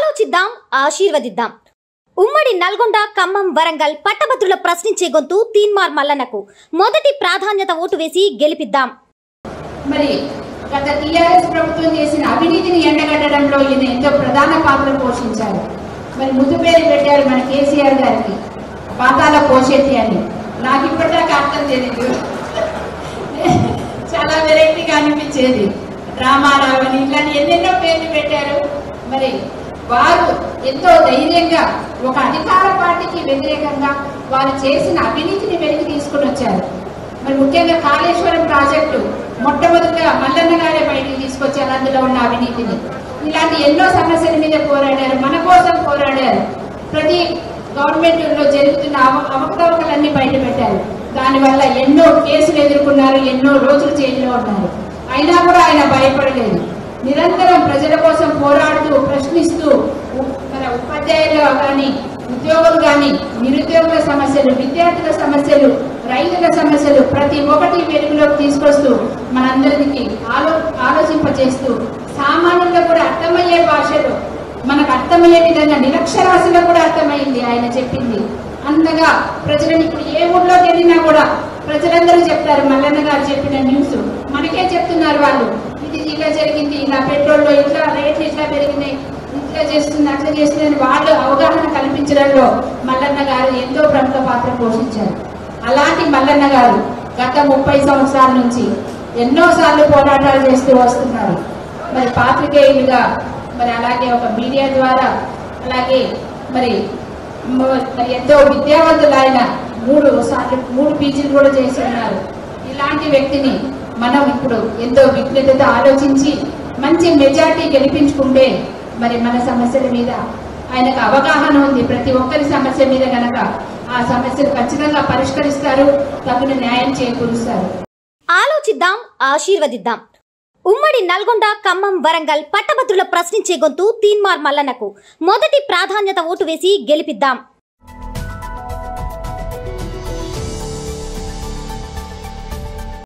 ఆలోచిద్దాం ఆశీర్వదిద్దాం ఉమ్మడి నల్గొండ ఖమ్మం వరంగల్ పట్టభద్రుల ప్రశ్నించే గొంతు తీన్మార్ మల్లన్నకు మొదటి ప్రాధాన్యత ఓటు వేసి గెలిపిద్దాం మరి గత టీఆర్ఎస్ ప్రభుత్వం చేసిన అవినీతిని ఎండగట్టడంలో ఈయన ఎంతో ప్రధాన పాత్ర పోషించారు మరి ముద్దు పేరు పెట్టారు మన కేసీఆర్ గారికి పాతాల పోషెత్తి అని నాకు ఇప్పటిదాకా అర్థం తెలియదు చాలా వెరైటీగా అనిపించేది రామారావు అని ఇలాంటి ఎన్నెన్నో పేర్లు పెట్టారు మరి వారు ఎంతో ధైర్యంగా ఒక అధికార పార్టీకి వ్యతిరేకంగా వారు చేసిన అవినీతిని వెలికి తీసుకుని వచ్చారు మరి ముఖ్యంగా కాళేశ్వరం ప్రాజెక్టు మొట్టమొదటిగా మల్లన్న గారే బయటికి తీసుకొచ్చారు అందులో ఉన్న అవినీతిని ఇలాంటి ఎన్నో సమస్యల మీద పోరాడారు మన కోసం పోరాడారు ప్రతి గవర్నమెంట్ లో జరుగుతున్న అవ- అవకతవకలన్నీ బయట పెట్టారు దానివల్ల ఎన్నో కేసులు ఎదుర్కొన్నారు ఎన్నో రోజులు జైల్లో ఉన్నారు అయినా కూడా ఆయన భయపడలేదు నిరంతరం ప్రజల కోసం పోరాడుతూ ప్రశ్నిస్తూ ఉ- మన ఉపాధ్యాయులు కానీ ఉద్యోగులు కానీ నిరుద్యోగుల సమస్యలు విద్యార్థుల సమస్యలు రైతుల సమస్యలు ప్రతి ఒక్కటి వెలుగులోకి తీసుకొస్తూ మనందరికి ఆలో ఆలోచింపచేస్తూ సామాన్యుల్లో కూడా అర్థమయ్యే భాషలో మనకు అర్థమయ్యే విధంగా నిరక్షరాశిలో కూడా అర్థమైంది ఆయన చెప్పింది అంతగా ప్రజలను ఇప్పుడు ఏ ఊళ్ళోకి వెళ్ళినా కూడా ప్రజలందరూ చెప్తారు మల్లన్న గారు చెప్పిన న్యూస్ మనకే చెప్తున్నారు వాళ్ళు ఇది ఇలా జరిగింది ఇలా పెట్రోల్లో ఇట్లా రేట్లు ఇట్లా పెరిగినాయి ఇట్లా చేస్తుంది అట్లా చేస్తుంది అని వాళ్ళు అవగాహన కల్పించడంలో మల్లన్న గారు ఎంతో ప్రముఖ పాత్ర పోషించారు అలాంటి మల్లన్న గారు గత ముప్పై సంవత్సరాల నుంచి ఎన్నో సార్లు పోరాటాలు చేస్తూ వస్తున్నారు మరి పాత్రికేయులుగా మరి అలాగే ఒక మీడియా ద్వారా అలాగే మరి మ- మరి ఎంతో విద్యావంతులు ఆయన మూడు సార్లు మూడు పీజీలు కూడా చేసి ఉన్నారు ఇలాంటి వ్యక్తిని మనం ఇప్పుడు ఎంతో విజ్ఞతతో ఆలోచించి మంచి మెజార్టీ గెలిపించుకుంటే మరి మన సమస్యల మీద ఆయనకు అవగాహన ఉంది ప్రతి ఒక్కరి సమస్య మీద గనక ఆ సమస్యలు ఖచ్చితంగా పరిష్కరిస్తారు తగిన న్యాయం చేకూరుస్తారు ఆలోచిద్దాం ఆశీర్వదిద్దాం ఉమ్మడి నల్గొండ ఖమ్మం వరంగల్ పట్టభద్రుల ప్రశ్నించే గొంతు తీన్మార్ మల్లన్నకు మొదటి ప్రాధాన్యత ఓటు వేసి గెలిపిద్దాం